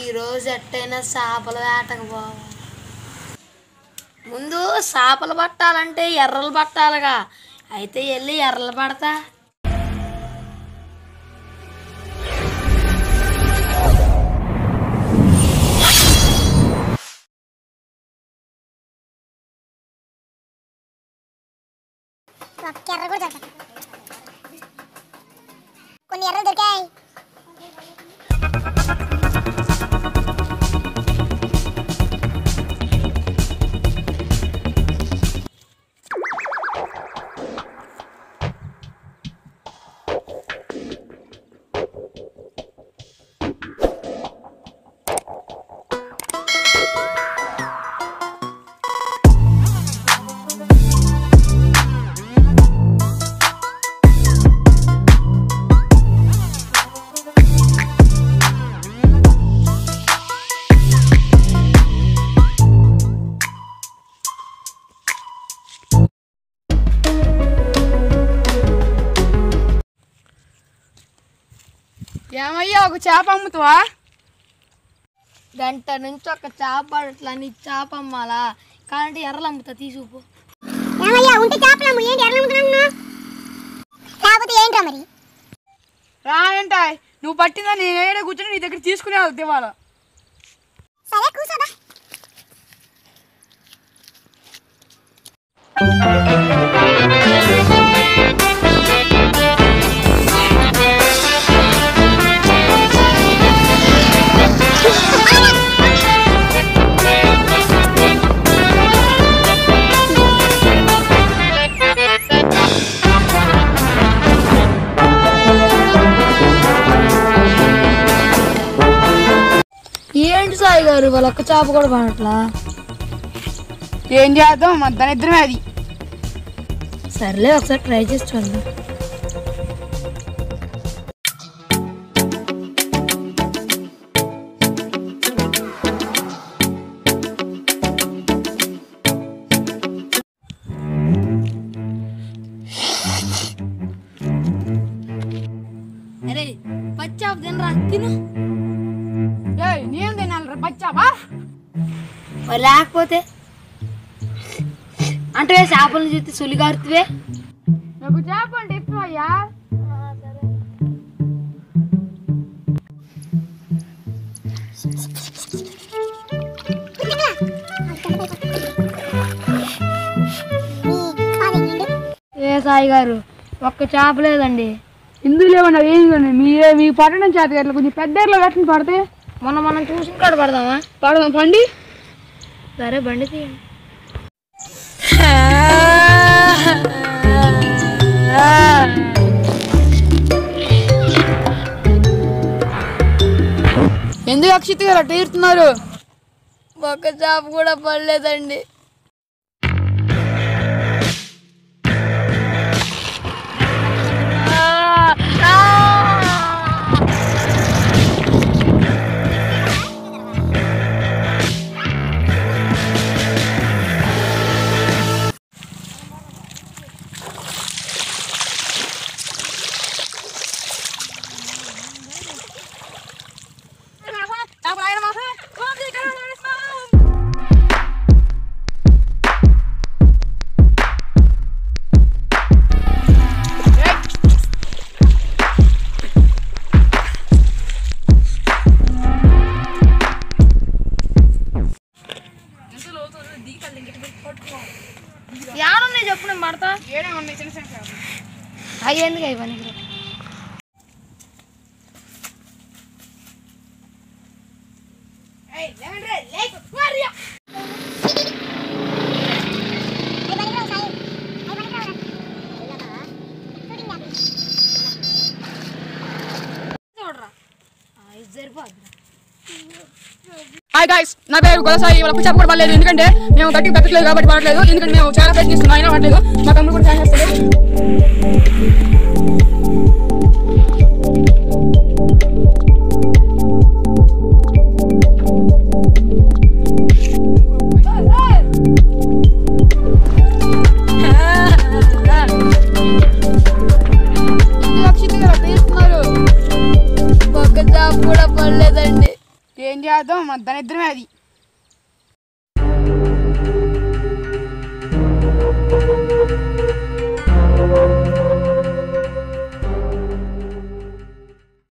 ఈరోజు ఎట్టయినా చేపల వేటకు పోవాలి ముందు చేపలు పట్టాలంటే ఎర్రలు పట్టాలిగా అయితే వెళ్ళి ఎర్రలు పడతా ఒక్క ఎర్ర కూడా దొరకదు కొన్ని ఎర్రలు దొరికాయి ఏమయ్యా ఒక చేప అమ్ముతావా గంట నుంచి ఒక చేప పడట్లా నీ చేప అమ్మాలా కాబట్టి ఎర్రలు అమ్ముతా తీసుకుపో ఏమయ్యా ఉంటే చేపలు అమ్ము ఏంటి ఎర్రలు అమ్ముతున్నా లేకపోతే ఏంట్రా మరి రా ఏంటాయ్ నువ్వు పట్టిందా నేను ఏడే కూర్చొని నీ దగ్గర తీసుకునే వెళ్తే ఇవాళ సరే కూర్చోదా ఏంటి సాయి గారు వాళ్ళ ఒక్క చేప కూడా పడట్లా ఏం చేద్దాం మన దరిద్రమే అది సర్లే ఒకసారి ట్రై చేసి చూద్దాం అరే పచ్చాప తినరా తిను ఏయ్ నేను తినాలి బచ్చావా మరి లేకపోతే అంటే చేపలను చూస్తే సులిగారుతువే నాకు చేప అంటే ఇష్టం అయ్యా ఏ సాయి గారు ఒక్క చేప లేదండి ఇందులో లేవన్నా ఏం కానీ మీ మీ పట్టణం చేత ఇట్లా కొంచెం పెద్ద ఏర్లో కట్టిన పడితే మొన్న మనం చూసిన కాడ పడదామా పడదాం పండి సరే బండి తీయండి ఎందుకు అక్షిత్ గారు అట్ట తీరుతున్నారు ఒక్క చేప కూడా పడలేదండి యాడున్నాయి చెప్పు నేను పడతా ఏడే ఉన్నాయి చిన్న చిన్న చేపలు. అవి ఎందుకు ఇవన్నీ చూడరా ఇది సరిపోద్ది హాయ్ గాయ్స్ నా పేరు గొలసాయి వాళ్ళ పుచ్చా కూడా పడలేదు ఎందుకంటే మేము గట్టిగా పెట్టలేదు కాబట్టి పడలేదు ఎందుకంటే మేము చాలా ప్రయత్నిస్తున్నాం అయినా పడలేదు మా తమ్ముడు కూడా సహాయం చేస్తాడు ఎందుకు అక్షిత్ గారు అట్ట చేస్తున్నారు? ఒక్క చేప కూడా పడలేదండి ఏం చేద్దాం మన దరిద్రమే అది